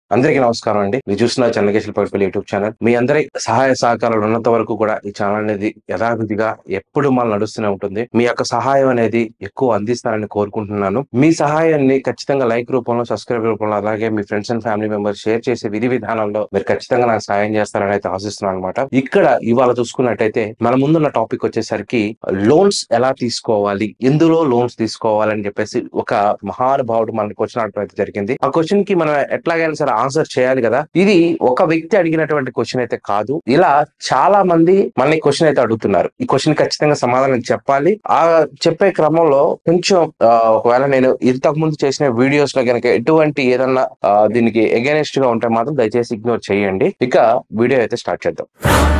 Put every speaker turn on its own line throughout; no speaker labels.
అందరికీ నమస్కారం అండి మీరు చూస్తున్న చంద్రకేశ్వర పడిపల్లి యూట్యూబ్ ఛానల్ మీ అందరి సహాయ సహకారాలు ఉన్నంత వరకు కూడా ఈ ఛానల్ అనేది యథావిధిగా ఎప్పుడు మనం నడుస్తూనే ఉంటుంది మీ యొక్క సహాయం అనేది ఎక్కువ అందిస్తారని కోరుకుంటున్నాను మీ సహాయాన్ని ఖచ్చితంగా లైక్ రూపంలో సబ్స్క్రైబ్ రూపంలో అలాగే మీ friends and family members share చేసే విధి విధానంలో మీరు ఖచ్చితంగా నాకు సహాయం చేస్తారని అయితే ఆశిస్తున్నాను అనమాట ఇక్కడ ఇవాళ చూసుకున్నట్టయితే మన ముందున్న టాపిక్ వచ్చేసరికి లోన్స్ ఎలా తీసుకోవాలి ఎందులో లోన్స్ తీసుకోవాలని చెప్పేసి ఒక మహానుభావుడు మనకు వచ్చినట్టు అయితే జరిగింది ఆ క్వశ్చన్ కి మనం ఎట్లాగైనా సరే ఆన్సర్ చేయాలి కదా ఇది ఒక వ్యక్తి అడిగినటువంటి క్వశ్చన్ అయితే కాదు ఇలా చాలా మంది మన క్వశ్చన్ అయితే అడుగుతున్నారు ఈ క్వశ్చన్ ఖచ్చితంగా సమాధానం చెప్పాలి ఆ చెప్పే క్రమంలో కొంచెం ఆ, ఒకవేళ నేను ఇంతకు ముందు చేసిన వీడియోస్ లో కనుక ఎటువంటి ఏదన్నా ఆ, దీనికి ఎగెనెస్ట్ గా ఉంటే మాత్రం దయచేసి ఇగ్నోర్ చేయండి ఇక వీడియో అయితే స్టార్ట్ చేద్దాం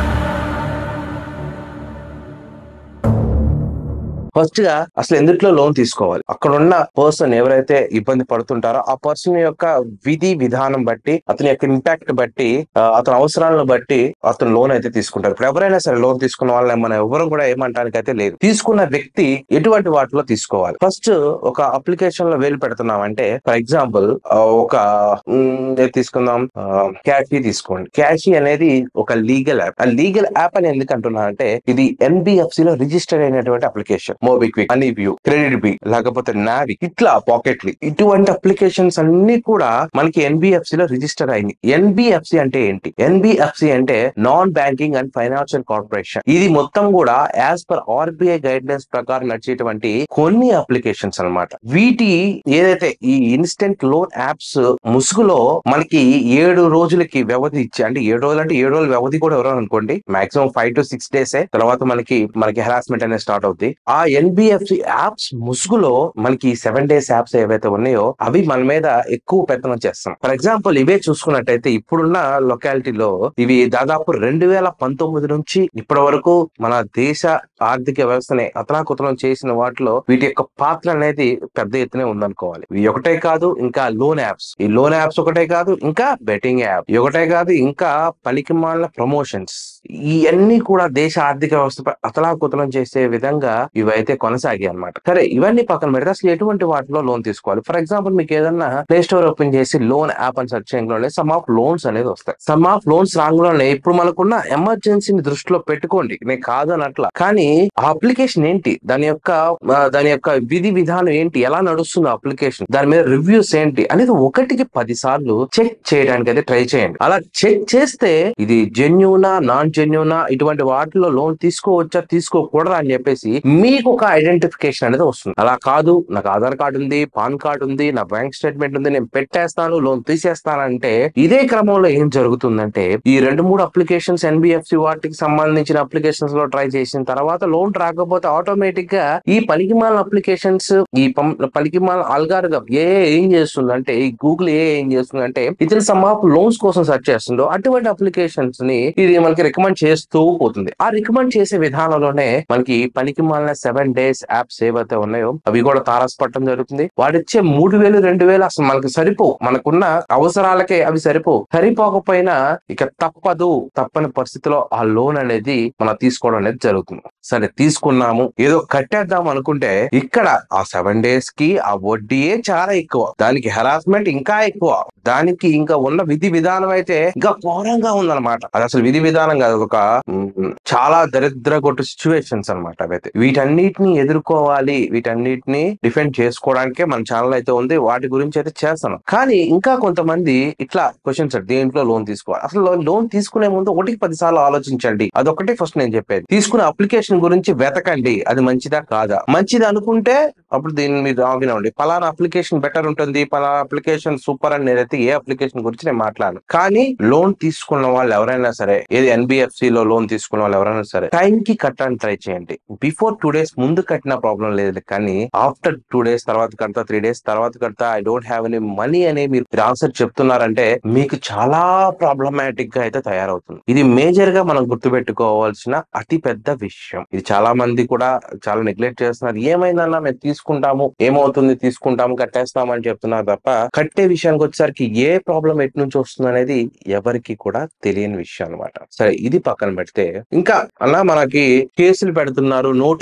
ఫస్ట్ గా అసలు ఎందుట్లో లోన్ తీసుకోవాలి అక్కడ ఉన్న పర్సన్ ఎవరైతే ఇబ్బంది పడుతుంటారో ఆ పర్సన్ యొక్క విధి విధానం బట్టి అతని యొక్క ఇంపాక్ట్ బట్టి ఆ, అతని అవసరాలను బట్టి అతను లోన్ అయితే తీసుకుంటారు ఇప్పుడు ఎవరైనా సరే లోన్ తీసుకున్న వాళ్ళని మనం ఎవరు కూడా ఏమంటానికి అయితే లేదు తీసుకున్న వ్యక్తి ఎటువంటి వాటిలో తీసుకోవాలి ఫస్ట్ ఒక అప్లికేషన్ లో వేలు పెడుతున్నాం అంటే ఫర్ ఎగ్జాంపుల్ ఒక మ్, ఏది తీసుకుందాం క్యాషీ తీసుకోండి క్యాషీ అనేది ఒక లీగల్ యాప్ ఆ లీగల్ యాప్ అని ఎందుకు అంటున్నా అంటే ఇది ఎన్బిఎఫ్సి లో రిజిస్టర్ అయినటువంటి అప్లికేషన్ మోబిక్విక్ అని వ్యూ క్రెడిట్ బి లేకపోతే నావి ఇట్లా పాకెట్లీ ఇటువంటి అప్లికేషన్స్ అన్ని కూడా మనకి ఎన్బిఎఫ్సి లో రిజిస్టర్ అయింది ఎన్బిఎఫ్సి అంటే ఏంటి ఎన్బిఎఫ్సి అంటే non banking and financial corporation ఇది మొత్తం కూడా as per RBI guidelines ప్రకారం నడిచేటువంటి కొన్ని అప్లికేషన్స్ అన్నమాట వీటి ఏదైతే ఈ ఇన్స్టెంట్ లోన్ యాప్స్ ముసుగులో మనకి ఏడు రోజులకి వ్యవధి ఇచ్చి అంటే ఏడు రోజులు అంటే ఏడు రోజుల వ్యవధి కూడా ఎవరో అనుకోండి maximum five to six days తర్వాత మనకి మనకి హెరాస్మెంట్ అనేది స్టార్ట్ అవుతుంది ఆ ఎన్బిఎఫ్సి యాప్స్ ముసుగులో మనకి సెవెన్ డేస్ యాప్స్ ఏవైతే ఉన్నాయో అవి మన మీద ఎక్కువ పెత్తనం చేస్తాం ఫర్ ఎగ్జాంపుల్ ఇవే చూసుకున్నట్టయితే ఇప్పుడున్న లొకాలిటీలో ఇవి దాదాపు రెండు వేల పంతొమ్మిది నుంచి ఇప్పటి వరకు మన దేశ ఆర్థిక వ్యవస్థని అతలాకుతలం చేసిన వాటిలో వీటి యొక్క పాత్ర అనేది పెద్ద ఎత్తునే ఉందనుకోవాలి ఇవి ఒకటే కాదు ఇంకా లోన్ యాప్స్ ఈ లోన్ యాప్స్ ఒకటే కాదు ఇంకా బెట్టింగ్ యాప్ ఇవి ఒకటే కాదు ఇంకా పలికిమాల ప్రమోషన్స్ ఇవన్నీ కూడా దేశ ఆర్థిక వ్యవస్థపై అతలాకుతలం చేసే విధంగా ఇవైతే కొనసాగాయి అన్నమాట సరే ఇవన్నీ పక్కన పెడితే అసలు ఎటువంటి వాటిలో లోన్ తీసుకోవాలి ఫర్ ఎగ్జాంపుల్ మీకు ఏదన్నా ప్లే స్టోర్ ఓపెన్ చేసి లోన్ యాప్ అని సెర్చ్ చేయడంలోనే సమ్ ఆఫ్ లోన్స్ అనేది వస్తాయి సమ్ ఆఫ్ లోన్స్ రాంగ్లోనే ఇప్పుడు మనకున్న ఎమర్జెన్సీని దృష్టిలో పెట్టుకోండి నేను కాదు అనట్లా కానీ ఆ అప్లికేషన్ ఏంటి దాని యొక్క ఆ, దాని యొక్క విధి విధానం ఏంటి ఎలా నడుస్తుంది అప్లికేషన్ దాని మీద రివ్యూస్ ఏంటి అనేది ఒకటికి పది సార్లు చెక్ చేయడానికి అయితే ట్రై చేయండి అలా చెక్ చేస్తే ఇది జెన్యునా నాన్ జెన్యునా ఇటువంటి వాటిలో లోన్ తీసుకోవచ్చా తీసుకోకూడదా అని చెప్పేసి మీకు ఒక ఐడెంటిఫికేషన్ అనేది వస్తుంది అలా కాదు నాకు ఆధార్ కార్డు ఉంది పాన్ కార్డు ఉంది నా బ్యాంక్ స్టేట్మెంట్ ఉంది నేను పెట్టేస్తాను లోన్ తీసేస్తానంటే ఇదే క్రమంలో ఏం జరుగుతుందంటే ఈ రెండు మూడు అప్లికేషన్స్ ఎన్బిఎఫ్సి వాటికి సంబంధించిన అప్లికేషన్స్ లో ట్రై చేసిన తర్వాత లోన్ రాకపోతే ఆటోమేటిక్ గా ఈ పలికిమాల అప్లికేషన్స్ ఈ పం- పలికిమాల అల్గారిథం ఏ ఏం చేస్తుందంటే ఈ గూగుల్ ఏ ఏం చేస్తుందంటే ఇతను సమ్ ఆఫ్ లోన్స్ కోసం సెర్చ్ చేస్తుందో అటువంటి అప్లికేషన్స్ ని ఇది మనకి రికమెండ్ చేస్తూ పోతుంది ఆ రికమెండ్ చేసే విధానంలోనే మనకి పనికి మాలిన సెవెన్ డేస్ యాప్స్ ఏవైతే ఉన్నాయో అవి కూడా తారసపడటం జరుగుతుంది వాడిచ్చే మూడు వేలు రెండు వేలు అసలు మనకి సరిపో మనకున్న అవసరాలకే అవి సరిపో సరిపోకపోయినా ఇక తప్పదు తప్పని పరిస్థితిలో ఆ లోన్ అనేది మనం తీసుకోవడం అనేది జరుగుతుంది సరే తీసుకున్నాము ఏదో కట్టేద్దాం అనుకుంటే ఇక్కడ ఆ సెవెన్ డేస్ కి ఆ వడ్డీయే చాలా ఎక్కువ దానికి హెరాస్మెంట్ ఇంకా ఎక్కువ దానికి ఇంకా ఉన్న విధి విధానం అయితే ఇంకా ఘోరంగా ఉందన్నమాట అది అసలు విధి విధానం కాదు ఒక మ్, చాలా దరిద్ర కొట్టు సిచ్యువేషన్స్ అనమాట అవైతే వీటన్నిటిని ఎదుర్కోవాలి వీటన్నిటిని డిఫెండ్ చేసుకోవడానికే మన ఛానల్ అయితే ఉంది వాటి గురించి అయితే చేస్తాను కానీ ఇంకా కొంతమంది ఇట్లా క్వశ్చన్స్ దేంట్లో లోన్ తీసుకోవాలి అసలు లోన్ తీసుకునే ముందు ఒకటికి పది సార్లు ఆలోచించండి అదొకటి ఫస్ట్ నేను చెప్పేది తీసుకునే అప్లికేషన్ గురించి వెతకండి అది మంచిదా కాదా మంచిది అనుకుంటే అప్పుడు దీన్ని మీరు ఆగినండి పలానా అప్లికేషన్ బెటర్ ఉంటుంది పలానా అప్లికేషన్ సూపర్ అని నేనైతే ఏ అప్లికేషన్ గురించి నేను మాట్లాడను కానీ లోన్ తీసుకున్న వాళ్ళు ఎవరైనా సరే ఏది ఎన్బిఎఫ్సి లో లోన్ తీసుకున్న వాళ్ళు ఎవరైనా సరే టైం కి కట్టడానికి ట్రై చేయండి బిఫోర్ టూ డేస్ ముందు కట్టిన ప్రాబ్లం లేదు కానీ ఆఫ్టర్ టూ డేస్ తర్వాత కడతా త్రీ డేస్ తర్వాత కడతా I don't have any money అనే మీరు ఆన్సర్ చెప్తున్నారంటే మీకు చాలా ప్రాబ్లమాటిక్ గా అయితే తయారవుతుంది ఇది మేజర్ గా మనం గుర్తుపెట్టుకోవాల్సిన అతి పెద్ద విషయం ఇది చాలా మంది కూడా చాలా నెగ్లెక్ట్ చేస్తున్నారు ఏమైందన్నా మేము తీసుకుంటాము ఏమవుతుంది తీసుకుంటాము కట్టేస్తాము అని చెప్తున్నారు తప్ప కట్టే విషయానికి వచ్చేసరికి ఏ ప్రాబ్లం ఎటు నుంచి వస్తుంది అనేది ఎవరికి కూడా తెలియని విషయం అన్నమాట సరే ఇది పక్కన పెడితే ఇంకా అలా మనకి కేసులు పెడుతున్నారు నోటీసులు అంటున్నారు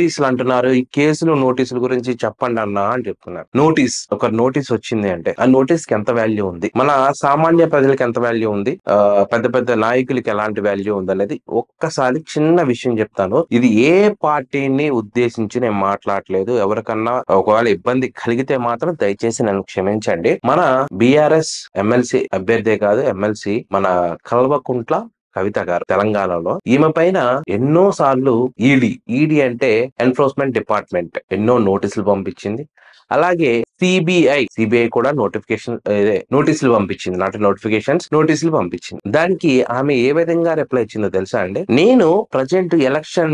అంటున్నారు ఈ కేసులు నోటీసుల గురించి చెప్పండి అన్నా అని చెప్తున్నారు నోటీస్ ఒక నోటీస్ వచ్చింది అంటే ఆ నోటీస్ కి ఎంత వాల్యూ ఉంది మన సామాన్య ప్రజలకు ఎంత వాల్యూ ఉంది ఆ పెద్ద పెద్ద నాయకులకి ఎలాంటి వాల్యూ ఉంది అనేది ఒక్కసారి చిన్న విషయం చెప్తాను ఇది ఏ పార్టీని ఉద్దేశించి నేను మాట్లాడలేదు ఎవరికన్నా ఒకవేళ ఇబ్బంది కలిగితే మాత్రం దయచేసి నన్ను క్షమించండి మన బిఆర్ఎస్ ఎమ్మెల్సీ అభ్యర్థే కాదు ఎమ్మెల్సీ మన కల్వకుంట్ల కవిత గారు తెలంగాణలో ఈమె పైన ఎన్నో సార్లు ఈడీ ఈడీ అంటే ఎన్ఫోర్స్మెంట్ డిపార్ట్మెంట్ ఎన్నో నోటీసులు పంపించింది అలాగే సిబిఐ సిబిఐ కూడా నోటిఫికేషన్ నోటీసులు పంపించింది నాట్ నోటిఫికేషన్స్ నోటీసులు పంపించింది దానికి ఆమె ఏ విధంగా రిప్లై ఇచ్చిందో తెలుసా అండి నేను ప్రజెంట్ ఎలక్షన్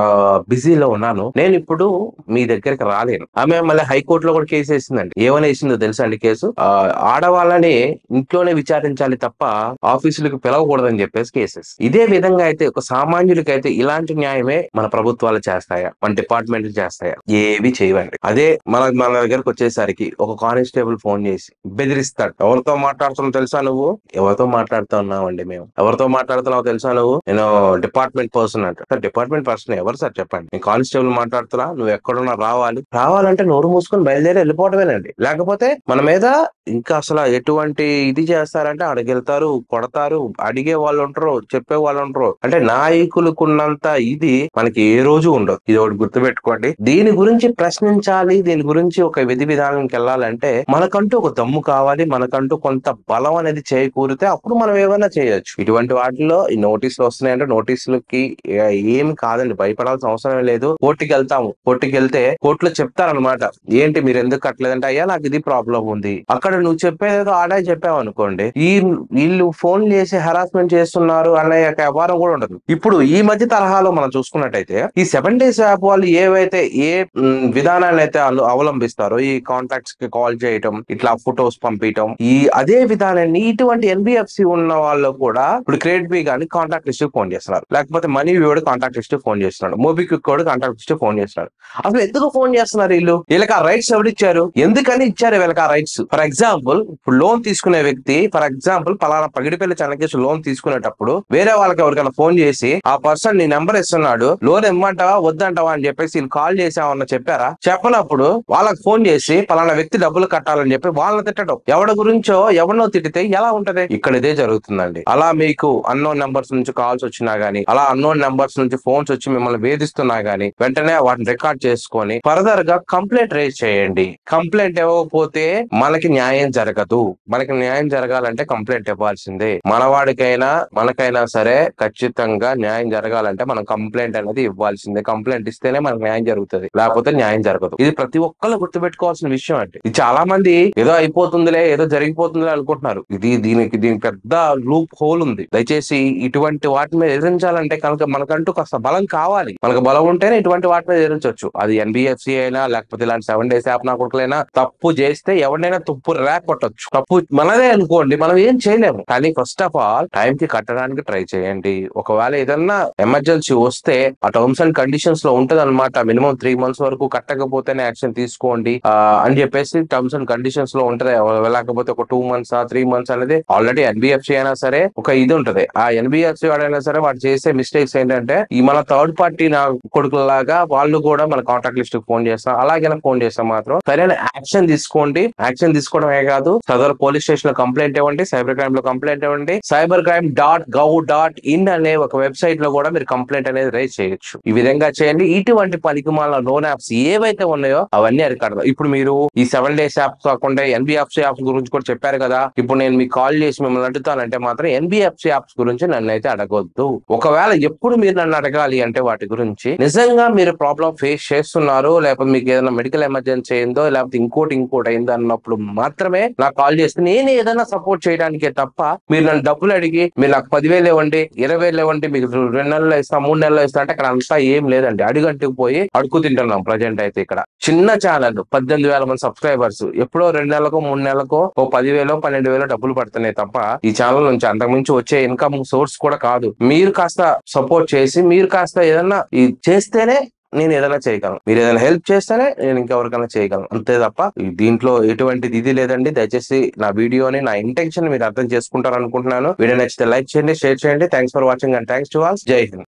బిజీలో ఉన్నాను నేను ఇప్పుడు మీ దగ్గరికి రాలేను ఆమె మళ్ళీ హైకోర్టులో కూడా కేసు వేసిందండి ఏమని వేసిందో తెలుసా అండి కేసు ఆ, ఆడవాళ్ళని ఇంట్లోనే విచారించాలి తప్ప ఆఫీసులకు పిలవకూడదని చెప్పేసి కేసెస్ ఇదే విధంగా అయితే ఒక సామాన్యులకి అయితే ఇలాంటి న్యాయమే మన ప్రభుత్వాలు చేస్తాయా మన డిపార్ట్మెంట్లు చేస్తాయా ఏవి చేయవండి అదే మన మన దగ్గరకు వచ్చేసరికి ఒక కానిస్టేబుల్ ఫోన్ చేసి బెదిరిస్తాడు ఎవరితో మాట్లాడుతున్నావు తెలుసా నువ్వు ఎవరితో మాట్లాడుతున్నావండి మేము ఎవరితో మాట్లాడుతున్నావు తెలుసా నువ్వు నేను డిపార్ట్మెంట్ పర్సన్ అంట సార్ డిపార్ట్మెంట్ పర్సన్ ఎవరు సార్ చెప్పండి నేను కానిస్టేబుల్ మాట్లాడుతున్నా నువ్వు ఎక్కడున్నా రావాలి రావాలంటే నోరు మూసుకొని బయలుదేరి వెళ్ళిపోవడమేనండి లేకపోతే మన మీద ఇంకా అసలు ఎటువంటి ఇది చేస్తారంటే అడిగెళ్తారు కొడతారు అడిగే వాళ్ళు ఉంటారు చెప్పే వాళ్ళు ఉంటారు అంటే నాయకులకున్నంత ఇది మనకి ఏ రోజు ఉండదు ఇది ఒకటి గుర్తుపెట్టుకోండి దీని గురించి ప్రశ్నించాలి దీని గురించి ఒక విధి విధానానికి వెళ్ళాలంటే మనకంటూ ఒక దమ్ము కావాలి మనకంటూ కొంత బలం అనేది చేకూరితే అప్పుడు మనం ఏమైనా చేయొచ్చు ఇటువంటి వాటిలో ఈ నోటీసులు వస్తున్నాయంటే నోటీసులకి ఏ- ఏమి కాదండి భయపడాల్సిన అవసరం లేదు కోర్టుకి వెళ్తాము కోర్టుకి వెళ్తే కోర్టులో చెప్తారనమాట ఏంటి మీరు ఎందుకు కట్టలేదంటే అయ్యా నాకు ఇది ప్రాబ్లం ఉంది అక్కడ నువ్వు చెప్పేదో ఆడే చెప్పావు అనుకోండి ఈ వీళ్ళు ఫోన్ చేసి హెరాస్మెంట్ చేస్తున్నారు అనే యొక్క వ్యవహారం కూడా ఉండదు ఇప్పుడు ఈ మధ్య తరహాలో మనం చూసుకున్నట్టయితే ఈ సెవెన్ డేస్ యాప్ వాళ్ళు ఏవైతే ఏ మ్, విధానాన్ని అయితే అలు- అవలంబిస్తారో ఈ కాంటాక్ట్స్ కి కాల్ చేయటం ఇట్లా ఫొటోస్ పంపించడం ఈ అదే విధానాన్ని ఇటువంటి ఎన్బిఎఫ్సి ఉన్న వాళ్ళు కూడా ఇప్పుడు క్రెడిట్ బి కానీ కాంటాక్ట్ లిస్ట్ ఫోన్ చేస్తున్నారు లేకపోతే మనీ కూడా కాంటాక్ట్ లిస్ట్ ఫోన్ చేస్తున్నాడు మోబిక్విక్ కూడా కాంటాక్ట్ లిస్ట్ ఫోన్ చేస్తున్నాడు అసలు ఎందుకు ఫోన్ చేస్తున్నారు వీళ్ళు వీళ్ళకి ఆ రైట్స్ ఎవరు ఇచ్చారు ఎందుకని ఇచ్చారు వీళ్ళకి ఆ రైట్స్ ఫర్ ఎగ్జాంపుల్ ఇప్పుడు లోన్ తీసుకునే వ్యక్తి ఫర్ ఎగ్జాంపుల్ పలానా పగిడిపల్లి చెన్నకేసి లోన్ తీసుకునేటప్పుడు వేరే వాళ్ళకి ఎవరికైనా ఫోన్ చేసి ఆ పర్సన్ నీ నెంబర్ ఇస్తున్నాడు లోన్ ఇమ్మంటావా వద్దంటావా అని చెప్పేసి వీళ్ళు కాల్ చేసామన్న చెప్పారా చెప్పనప్పుడు వాళ్ళకి ఫోన్ చేసి పలానా వ్యక్తి డబ్బులు కట్టాలని చెప్పి వాళ్ళని తిట్టడం ఎవడి గురించో ఎవరినో తిట్టితే ఎలా ఉంటది ఇక్కడ ఇదే జరుగుతుందండి అలా మీకు అన్నోన్ నెంబర్స్ నుంచి కాల్స్ వచ్చినా గానీ అలా అన్నోన్ నెంబర్స్ నుంచి ఫోన్స్ వచ్చి మిమ్మల్ని వేధిస్తున్నా గానీ వెంటనే వాటిని రికార్డ్ చేసుకొని ఫర్దర్ గా కంప్లైంట్ రేజ్ చేయండి కంప్లైంట్ ఇవ్వకపోతే మనకి న్యాయం జరగదు మనకి న్యాయం జరగాలంటే కంప్లైంట్ ఇవ్వాల్సిందే మనవాడికైనా మనకైనా సరే ఖచ్చితంగా న్యాయం జరగాలంటే మనం కంప్లైంట్ అనేది ఇవ్వాల్సిందే కంప్లైంట్ ఇస్తేనే మనకు న్యాయం జరుగుతుంది లేకపోతే న్యాయం జరగదు ఇది ప్రతి ఒక్కళ్ళు గుర్తుపెట్టుకోవాల్సిన విషయం అండి ఇది చాలా మంది ఏదో అయిపోతుందిలే ఏదో జరిగిపోతుందిలే అనుకుంటున్నారు ఇది దీనికి దీనికి పెద్ద లూప్ హోల్ ఉంది దయచేసి ఇటువంటి వాటి మీద ఎదిరించాలంటే కనుక మనకంటూ కాస్త బలం కావాలి మనకు బలం ఉంటేనే ఇటువంటి వాటి మీద ఎదిరించవచ్చు అది ఎన్బిఎఫ్సి అయినా లేకపోతే ఇలాంటి సెవెన్ డేస్ యాప్ నా కొడుకులైనా తప్పు చేస్తే ఎవరినైనా తుప్పు ర్యాక్ కొట్టొచ్చు తప్పు మనదే అనుకోండి మనం ఏం చేయలేము కానీ ఫస్ట్ ఆఫ్ ఆల్ టైం కి కట్టడానికి ట్రై చేయండి ఒకవేళ ఏదన్నా ఎమర్జెన్సీ వస్తే ఆ టర్మ్స్ అండ్ కండిషన్స్ లో ఉంటది అనమాట మినిమం త్రీ మంత్స్ వరకు కట్టకపోతేనే యాక్షన్ తీసుకోండి ఆ, అని చెప్పేసి టర్మ్స్ అండ్ కండిషన్స్ లో ఉంటది లేకపోతే ఒక టూ మంత్స్ ఆ త్రీ మంత్స్ అనేది ఆల్రెడీ ఎన్బిఎఫ్సి అయినా సరే ఒక ఇది ఉంటది ఆ ఎన్బిఎఫ్సి వాడైనా సరే వాడు చేసే మిస్టేక్స్ ఏంటంటే ఈ మన థర్డ్ పార్టీ నా కొడుకులాగా వాళ్ళు కూడా మన కాంటాక్ట్ లిస్ట్ ఫోన్ చేస్తాం అలాగే ఫోన్ చేస్తాం మాత్రం సరైన యాక్షన్ తీసుకోండి యాక్షన్ తీసుకోవడమే కాదు సదరు పోలీస్ స్టేషన్ లో కంప్లైంట్ ఇవ్వండి సైబర్ క్రైమ్ లో కంప్లైంట్ ఇవ్వండి cyber crime dot gov dot in అనే ఒక వెబ్సైట్ లో కూడా మీరు కంప్లైంట్ అనేది రైజ్ చేయొచ్చు ఈ విధంగా చేయండి ఇటువంటి పనికిమాల లోన్ యాప్స్ ఏవైతే ఉన్నాయో అవన్నీ అరికడదాం ఇప్పుడు మీరు ఈ సెవెన్ డేస్ యాప్స్ కాకుండా ఎన్బిఎఫ్సి యాప్స్ గురించి కూడా చెప్పారు కదా ఇప్పుడు నేను మీకు కాల్ చేసి మిమ్మల్ని అడుగుతానంటే మాత్రం ఎన్బిఎఫ్సి యాప్స్ గురించి నన్ను అయితే అడగొద్దు ఒకవేళ ఎప్పుడు మీరు నన్ను అడగాలి అంటే వాటి గురించి నిజంగా మీరు ప్రాబ్లం ఫేస్ చేస్తున్నారు లేకపోతే మీకు ఏదైనా మెడికల్ ఎమర్జెన్సీ అయిందో లేకపోతే ఇంకోటి ఇంకోటి అయిందో అన్నప్పుడు మాత్రమే నాకు కాల్ చేస్తే నేను ఏదైనా సపోర్ట్ చేయడానికే తప్ప మీరు నన్ను డబ్బులు అడిగి మీరు నాకు పదివేలు ఇవ్వండి ఇరవై వేలు ఇవ్వండి మీకు రెండు నెలలు ఇస్తా మూడు నెలలు ఇస్తా అంటే అక్కడ అంతా ఏం లేదండి అడుగంటికి పోయి అడుగు తింటున్నాం ప్రజెంట్ అయితే ఇక్కడ చిన్న ఛానల్ పద్దెనిమిది వేల మంది సబ్స్క్రైబర్స్ ఎప్పుడో రెండు నెలలకో మూడు నెలలకో ఓ పదివేలో పన్నెండు వేలో డబ్బులు పడుతున్నాయి తప్ప ఈ ఛానల్ నుంచి అంతకుమించి వచ్చే ఇన్కమ్ సోర్స్ కూడా కాదు మీరు కాస్త సపోర్ట్ చేసి మీరు కాస్త ఏదన్నా ఇది చేస్తేనే నేను ఏదైనా చేయగలను మీరు ఏదైనా హెల్ప్ చేస్తేనే నేను ఇంకెవరికైనా చేయగలను అంతే తప్ప ఈ దీంట్లో ఎటువంటిది ఇది లేదండి దయచేసి నా వీడియోని నా ఇంటెన్షన్ మీరు అర్థం చేసుకుంటారు అనుకుంటున్నాను వీడియో నచ్చితే లైక్ చేయండి షేర్ చేయండి thanks for watching and thanks to all Jai Hind